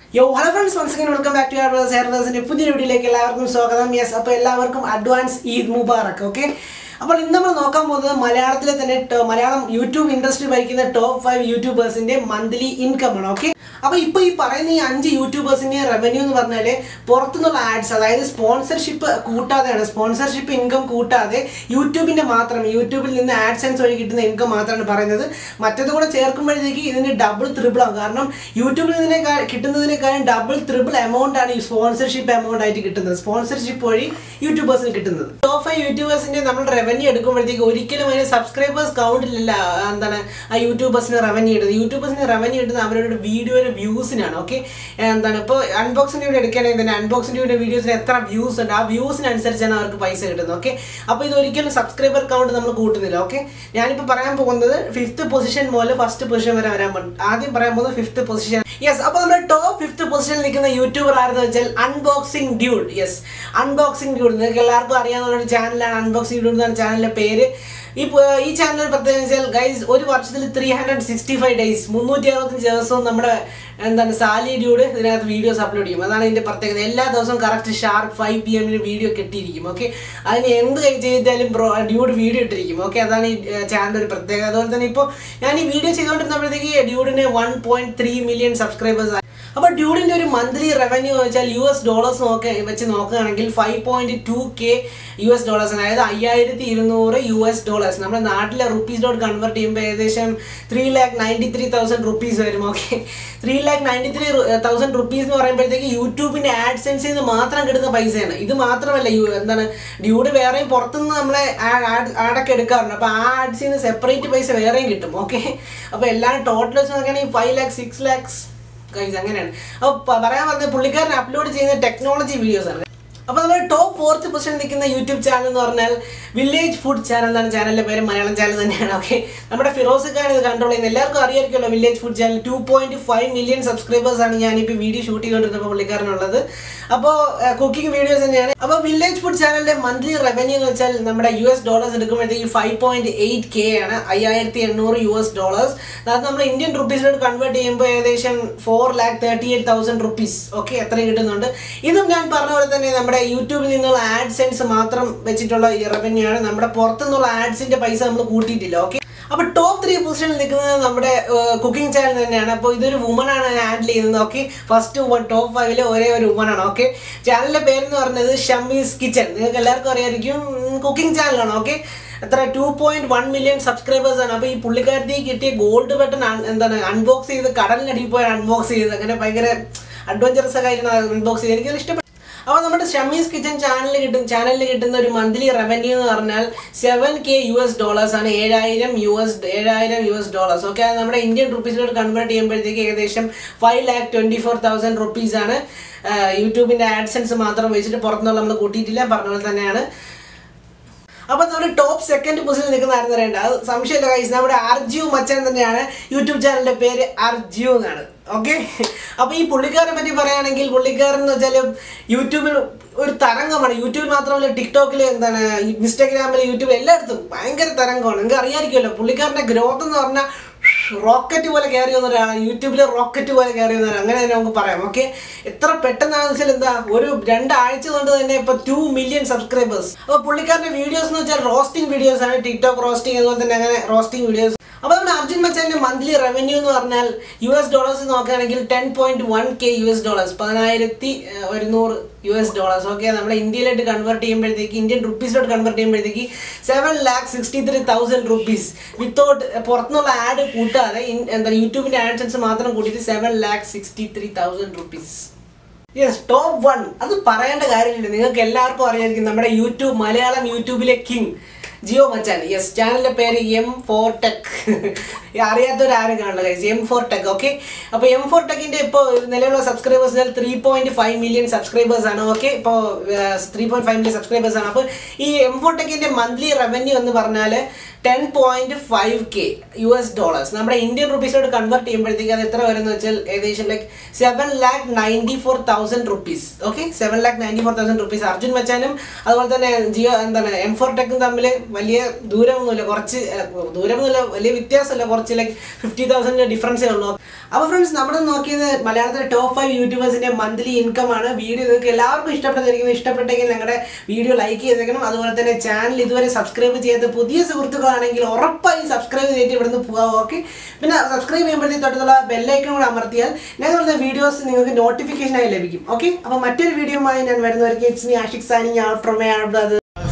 യോ hello friends once again welcome back to your ഹെയർസിന്റെ പുതിയ വീഡിയോയിലേക്ക് എല്ലാവർക്കും സ്വാഗതം യെസ് അപ്പോൾ എല്ലാവർക്കും അഡ്വാൻസ് ഈദ് മുബാറക്ക് ഓക്കെ അപ്പോൾ ഇന്ന് നമ്മൾ നോക്കാൻ പോകുന്നത് മലയാളത്തിലെ തന്നെ ടോ- മലയാളം യൂട്യൂബ് ഇൻഡസ്ട്രി ഭരിക്കുന്ന ടോപ്പ് ഫൈവ് യൂട്യൂബേഴ്സിന്റെ മന്ത്ലി ഇൻകം ആണ് ഓക്കെ അപ്പോൾ ഇപ്പോൾ ഈ പറയുന്ന ഈ അഞ്ച് യൂട്യൂബേഴ്സിന്റെ റവന്യൂ എന്ന് പറഞ്ഞാൽ പുറത്തുനിന്നുള്ള ആഡ്സ് അതായത് സ്പോൺസർഷിപ്പ് കൂട്ടാതെയാണ് സ്പോൺസർഷിപ്പ് ഇൻകം കൂട്ടാതെ യൂട്യൂബിന്റെ മാത്രം യൂട്യൂബിൽ നിന്ന് ആഡ്സെൻസ് വഴി കിട്ടുന്ന ഇൻകം മാത്രമാണ് പറയുന്നത് മറ്റേത് കൂടെ ചേർക്കുമ്പോഴത്തേക്ക് ഇതിന് ഡബിൾ ത്രിബിൾ ആവും കാരണം യൂട്യൂബിൽ നിന്നേക്കാൾ കിട്ടുന്നതിനേക്കാളും ഡബിൾ ത്രിബിൾ എമൗണ്ട് ആണ് ഈ സ്പോൺസർഷിപ്പ് എമൗണ്ട് ആയിട്ട് കിട്ടുന്നത് സ്പോൺസർഷിപ്പ് വഴി യൂട്യൂബേഴ്സിന് കിട്ടുന്നത് ടോപ്പ് ഫൈവ് യൂട്യൂബേഴ്സിന്റെ നമ്മൾ റവന്യൂ എടുക്കുമ്പോഴത്തേക്ക് ഒരിക്കലും അതിന് സബ്സ്ക്രൈബേഴ്സ് കൗണ്ടിലല്ല എന്താണ് ആ യൂട്യൂബേഴ്സിന് റവന്യൂ ഇടുന്നത് യൂട്യൂബേഴ്സിന് റവന്യൂ ഇടുന്നത് അവരുടെ വീഡിയോയുടെ വ്യൂസിനാണ് ഓക്കെ എന്താണ് ഇപ്പോൾ അൺബോക്സിംഗ് വീഡിയോ എടുക്കുകയാണെങ്കിൽ തന്നെ അൺബോക്സിംഗ് വീഡിയോ വീഡിയോസിന് എത്ര വ്യൂസ് ഉണ്ട് ആ വ്യൂസിനനുസരിച്ചാണ് അവർക്ക് പൈസ കിട്ടുന്നത് ഓക്കെ അപ്പോൾ ഇത് ഒരിക്കലും സബ്സ്ക്രൈബർ കൗണ്ട് നമ്മൾ കൂട്ടുന്നില്ല ഓക്കെ ഞാനിപ്പോൾ പറയാൻ പോകുന്നത് ഫിഫ്ത്ത് പൊസിഷൻ മുതൽ ഫസ്റ്റ് പൊസിഷൻ വരെ വരാൻ പോകും ആദ്യം പറയാൻ പോകുന്നത് ഫിഫ്ത്ത് പൊസിഷൻ യെസ് അപ്പോൾ നമ്മുടെ ടോപ്പ് ഫിഫ്ത്ത് പൊസിഷനിൽ നിൽക്കുന്ന യൂട്യൂബർ ആരെന്ന് വെച്ചാൽ unboxing dude yes unboxing dude നിങ്ങൾക്ക് എല്ലാവർക്കും അറിയാവുന്ന ഒരു ചാനലാണ് അൺബോക്സിംഗ് ഡ്യൂഡ് എന്നാണ് ചാനലിൻ്റെ പേര് ഈ പ- ഈ ചാനൽ പ്രത്യേകം വെച്ചാൽ ഗൈസ് ഒരു വർഷത്തിൽ three hundred sixty five days മുന്നൂറ്റി അറുപത്തഞ്ച് ദിവസവും നമ്മുടെ എന്താണ് സാലി ഡ്യൂഡ് ഇതിനകത്ത് വീഡിയോസ് അപ്ലോഡ് ചെയ്യും അതാണ് ഇതിന്റെ പ്രത്യേകത എല്ലാ ദിവസവും കറക്റ്റ് ഷാർപ്പ് ഫൈവ് പി എമ്മിന് വീഡിയോ കിട്ടിയിരിക്കും ഓക്കെ അതിന് എന്ത് കൈ ചെയ്താലും ബ്രോ ഡ്യൂഡ് വീഡിയോ ഇട്ടിരിക്കും ഓക്കെ അതാണ് ഈ ചാനലിൻ്റെ ഒരു പ്രത്യേകത അതുപോലെ തന്നെ ഇപ്പോൾ ഞാൻ ഈ വീഡിയോ ചെയ്തുകൊണ്ടിരുന്നപ്പോഴത്തേക്ക് ഡ്യൂഡിന് one point three million subscribers അപ്പോൾ ഡ്യൂഡിൻ്റെ ഒരു മന്ത്ലി റവന്യൂ വെച്ചാൽ യു എസ് ഡോളേഴ്സ് നോക്ക വെച്ച് നോക്കുകയാണെങ്കിൽ five point two K U S dollars അതായത് അയ്യായിരത്തി ഇരുന്നൂറ് യു എസ് ഡോളേഴ്സ് നമ്മുടെ നാട്ടിലെ റുപ്പീസ് ഡോട്ട് കൺവേർട്ട് ചെയ്യുമ്പോൾ ഏകദേശം three lakh ninety three thousand rupees വരും okay three lakh ninety three thousand rupees എന്ന് പറയുമ്പോഴത്തേക്ക് യൂട്യൂബിൻ്റെ ആഡ്സെൻസിൽ നിന്ന് മാത്രം കിട്ടുന്ന പൈസയാണ് ഇത് മാത്രമല്ല യു എന്താണ് ഡ്യൂഡ് വേറെയും പുറത്തുനിന്ന് നമ്മളെ ആഡൊക്കെ എടുക്കാറുണ്ട് അപ്പോൾ ആ ആഡ്സിൽ നിന്ന് സെപ്പറേറ്റ് പൈസ വേറെയും കിട്ടും ഓക്കെ അപ്പോൾ എല്ലാം ടോട്ടൽ വെച്ച് നോക്കുകയാണെങ്കിൽ five lakh six lakhs guys അങ്ങനെയാണ് അപ്പോൾ പറയാൻ പറഞ്ഞ പുള്ളിക്കാരൻ അപ്ലോഡ് ചെയ്യുന്ന ടെക്നോളജി വീഡിയോസ് ആണ് അപ്പോൾ നമ്മുടെ ടോപ്പ് ഫോർത്ത് പൊസിഷൻ നിൽക്കുന്ന യൂട്യൂബ് ചാനൽ എന്ന് പറഞ്ഞാൽ വില്ലേജ് ഫുഡ് ചാനൽ എന്നാണ് ചാനലിൻ്റെ പേര് മലയാളം ചാനൽ തന്നെയാണ് ഓക്കെ നമ്മുടെ ഫിറോസിക്കാണ് ഇത് കൺട്രോൾ ചെയ്യുന്നത് എല്ലാവർക്കും അറിയായിരിക്കുമല്ലോ village food channel two point five million subscribers ആണ് ഞാനിപ്പോൾ വീഡിയോ ഷൂട്ട് ചെയ്തുകൊണ്ടിരുന്നപ്പോൾ പുള്ളിക്കാരനുള്ളത് അപ്പോൾ കുക്കിംഗ് വീഡിയോസ് തന്നെയാണ് അപ്പോൾ വില്ലേജ് ഫുഡ് ചാനലിൻ്റെ മന്ത്ലി റവന്യൂ എന്ന് വെച്ചാൽ നമ്മുടെ യു എസ് ഡോളേഴ്സ് എടുക്കുമ്പോഴത്തേക്ക് ഫൈവ് പോയിന്റ് എയ്റ്റ് കെ ആണ് അയ്യായിരത്തി എണ്ണൂറ് യു എസ് ഡോളേഴ്സ് അത് നമ്മൾ ഇന്ത്യൻ റുപ്പീസിലോട്ട് കൺവേർട്ട് ചെയ്യുമ്പോൾ ഏകദേശം four lakh thirty eight thousand rupees okay എത്ര കിട്ടുന്നുണ്ട് ഇതും ഞാൻ പറഞ്ഞ പോലെ തന്നെ നമ്മുടെ യൂട്യൂബിൽ നിന്നുള്ള ആഡ്സെൻസ് മാത്രം വെച്ചിട്ടുള്ള ഈ റവന്യൂ ആണ് നമ്മുടെ പുറത്തുനിന്നുള്ള ആഡ്സിന്റെ പൈസ നമ്മൾ കൂട്ടിയിട്ടില്ല ഓക്കെ അപ്പൊ ടോപ്പ് ത്രീ പൊസിഷനിൽ നിൽക്കുന്നത് നമ്മുടെ കുക്കിംഗ് ചാനൽ തന്നെയാണ് അപ്പോൾ ഇതൊരു വുമൺ ആണ് ഹാൻഡിൽ ചെയ്യുന്നത് ഓക്കെ ഫസ്റ്റ് വൺ ടോപ്പ് ഫൈവിലെ ഒരേ ഒരു വുമൺ ആണ് ഓക്കെ ചാനലിന്റെ പേരെന്ന് പറഞ്ഞത് ഷമ്മീസ് കിച്ചൺ നിങ്ങൾക്ക് എല്ലാവർക്കും അറിയായിരിക്കും കുക്കിംഗ് ചാനലാണ് ഓക്കെ എത്ര two point one million subscribers ആണ് അപ്പോൾ ഈ പുള്ളിക്കാരത്തി കിട്ടിയ ഗോൾഡ് ബട്ടൺ എന്താണ് അൺബോക്സ് ചെയ്ത് കടലിനടിയിൽ പോയി അൺബോക്സ് ചെയ്ത് അങ്ങനെ ഭയങ്കര അഡ്വഞ്ചറസ് ഒക്കെ ആയിരുന്നു അൺബോക്സ് ചെയ്ത് എനിക്ക് ഇഷ്ടപ്പെട്ടു അപ്പോൾ നമ്മുടെ ഷമീസ് കിച്ചൺ ചാനലിൽ കിട്ടും ചാനലിൽ കിട്ടുന്ന ഒരു മന്ത്ലി റവന്യൂ എന്ന് പറഞ്ഞാൽ seven K U S dollars ആണ് ഏഴായിരം യു എസ് ഏഴായിരം യു എസ് ഡോളേഴ്സ് ഓക്കെ അത് നമ്മുടെ ഇന്ത്യൻ റുപ്പീസിലോട്ട് കൺവേർട്ട് ചെയ്യുമ്പോഴത്തേക്ക് ഏകദേശം five lakh twenty four thousand rupees ആണ് യൂട്യൂബിൻ്റെ ആഡ്സെൻസ് മാത്രം വെച്ചിട്ട് പുറത്തുനിന്നുള്ള നമ്മൾ കൂട്ടിയിട്ടില്ല പറഞ്ഞ പോലെ തന്നെയാണ് അപ്പൊ നമ്മുടെ ടോപ്പ് സെക്കൻഡ് പൊസിഷനിൽ നിൽക്കുന്ന ആരെന്ന് പറയണ്ട അത് സംശയമില്ല കൈസ് നമ്മുടെ അർജു മച്ചൻ തന്നെയാണ് യൂട്യൂബ് ചാനലിന്റെ പേര് അർജു എന്നാണ് ഓക്കെ അപ്പൊ ഈ പുള്ളിക്കാരനെ പറ്റി പറയുകയാണെങ്കിൽ പുള്ളിക്കാരൻ എന്ന് വെച്ചാൽ യൂട്യൂബിൽ ഒരു തരംഗമാണ് യൂട്യൂബിൽ മാത്രമല്ല ടിക്ടോക്കിൽ എന്താണ് ഇൻസ്റ്റാഗ്രാമിൽ യൂട്യൂബ് എല്ലായിടത്തും ഭയങ്കര തരംഗമാണ് നിങ്ങൾക്ക് അറിയാമായിരിക്കുമല്ലോ പുള്ളിക്കാരന്റെ ഗ്രോത്ത് എന്ന് പറഞ്ഞാൽ റോക്കറ്റ് പോലെ കയറി വന്ന ഒരാളാണ് യൂട്യൂബിൽ റോക്കറ്റ് പോലെ കയറി വന്ന ഒരാൾ അങ്ങനെ തന്നെ നമുക്ക് പറയാം ഓക്കെ എത്ര പെട്ടെന്നാണെന്ന് വെച്ചാൽ എന്താ ഒരു രണ്ടാഴ്ച കൊണ്ട് തന്നെ ഇപ്പൊ ടു മില്യൺ സബ്സ്ക്രൈബേഴ്സ് അപ്പോൾ പുള്ളിക്കാരന്റെ വീഡിയോസ് എന്ന് വെച്ചാൽ റോസ്റ്റിംഗ് വീഡിയോസ് ആണ് ടിക്ടോക്ക് റോസ്റ്റിംഗ് അതുപോലെ തന്നെ അങ്ങനെ റോസ്റ്റിംഗ് വീഡിയോസ് അപ്പോൾ നമ്മുടെ അർജുൻ മച്ചാന്റെ മന്ത്ലി റവന്യൂ എന്ന് പറഞ്ഞാൽ യു എസ് ഡോളേഴ്സ് നോക്കുകയാണെങ്കിൽ ten point one K U S dollars പതിനായിരത്തി ഏഹ്, ഒരുന്നൂറ് യു എസ് ഡോളേഴ്സ് ഓക്കെ നമ്മുടെ ഇന്ത്യയിലോട്ട് കൺവേർട്ട് ചെയ്യുമ്പോഴത്തേക്ക് ഇന്ത്യൻ റുപ്പീസിലോട്ട് കൺവേർട്ട് ചെയ്യുമ്പോഴത്തേക്ക് seven lakh sixty three thousand rupees without പുറത്തുനിന്നുള്ള ആഡ് കൂട്ടാതെ ഇൻ- എന്താ യൂട്യൂബിന്റെ ആഡ്സൻസ് മാത്രം കൂട്ടിയിട്ട് seven lakh sixty three thousand rupees yes top one അത് പറയേണ്ട കാര്യമില്ല നിങ്ങൾക്ക് എല്ലാവർക്കും അറിയായിരിക്കും നമ്മുടെ യൂട്യൂബ് മലയാളം യൂട്യൂബിലെ കിങ് ജിയോ മച്ചാൻ യെസ് ചാനലിന്റെ പേര് എം ഫോർ ടെക് അറിയാത്തവരാരും കാണില്ല guys M four tech okay അപ്പോൾ എം ഫോർ ടെക്കിന്റെ ഇപ്പോൾ നിലവിലുള്ള subscribers three point five million subscribers ആണ് ഓക്കെ ഇപ്പോൾ three point five million subscribers ആണ് അപ്പോൾ ഈ എം ഫോർ ടെക്കിന്റെ മന്ത്ലി റവന്യൂ എന്ന് പറഞ്ഞാൽ ten point five K U S dollars നമ്മുടെ ഇന്ത്യൻ റുപ്പീസോട് കൺവേർട്ട് ചെയ്യുമ്പോഴത്തേക്ക് അത് എത്ര വരുന്നത് വെച്ചാൽ ഏകദേശം like seven lakh ninety four thousand rupees okay seven lakh ninety four thousand rupees Arjun മച്ചാനും അതുപോലെ തന്നെ ജിയോ എന്താണ് എം ഫോർ ടെക്കും തമ്മിൽ വലിയ ദൂരമൊന്നുമില്ല കുറച്ച് അല്ല, ദൂരമൊന്നുമില്ല വലിയ വ്യത്യാസമില്ല കുറച്ച് ലൈക്ക് ഫിഫ്റ്റി തൗസൻഡ് ഡിഫറൻസേ ഉള്ളൂ അപ്പോൾ ഫ്രണ്ട്സ് നമ്മൾ നോക്കിയത് മലയാളത്തിലെ ടോപ്പ് ഫൈവ് യൂട്യൂബേഴ്സിന്റെ മന്ത്ലി ഇൻകം ആണ് വീഡിയോ നിങ്ങൾക്ക് എല്ലാവർക്കും ഇഷ്ടപ്പെട്ടിരിക്കുന്നത് ഇഷ്ടപ്പെട്ടെങ്കിൽ ഞങ്ങളുടെ വീഡിയോ ലൈക്ക് ചെയ്തേക്കണം അതുപോലെ തന്നെ ചാനൽ ഇതുവരെ സബ്സ്ക്രൈബ് ചെയ്യാത്ത പുതിയ സുഹൃത്തുക്കളാണെങ്കിൽ ഉറപ്പായും സബ്സ്ക്രൈബ് ചെയ്തിട്ട് ഇവിടുന്ന് പോകാം ഓക്കെ പിന്നെ സബ്സ്ക്രൈബ് ചെയ്യുമ്പോഴത്തേക്ക് തൊട്ടുള്ള ബെല്ലൈക്കൺ കൂടെ അമർത്തിയാൽ ഞങ്ങളുടെ വീഡിയോസ് നിങ്ങൾക്ക് നോട്ടിഫിക്കേഷനായി ലഭിക്കും ഓക്കെ അപ്പോൾ മറ്റൊരു വീഡിയോയുമായി ഞാൻ വരുന്നവർക്ക് it's me Ashik signing out from my brother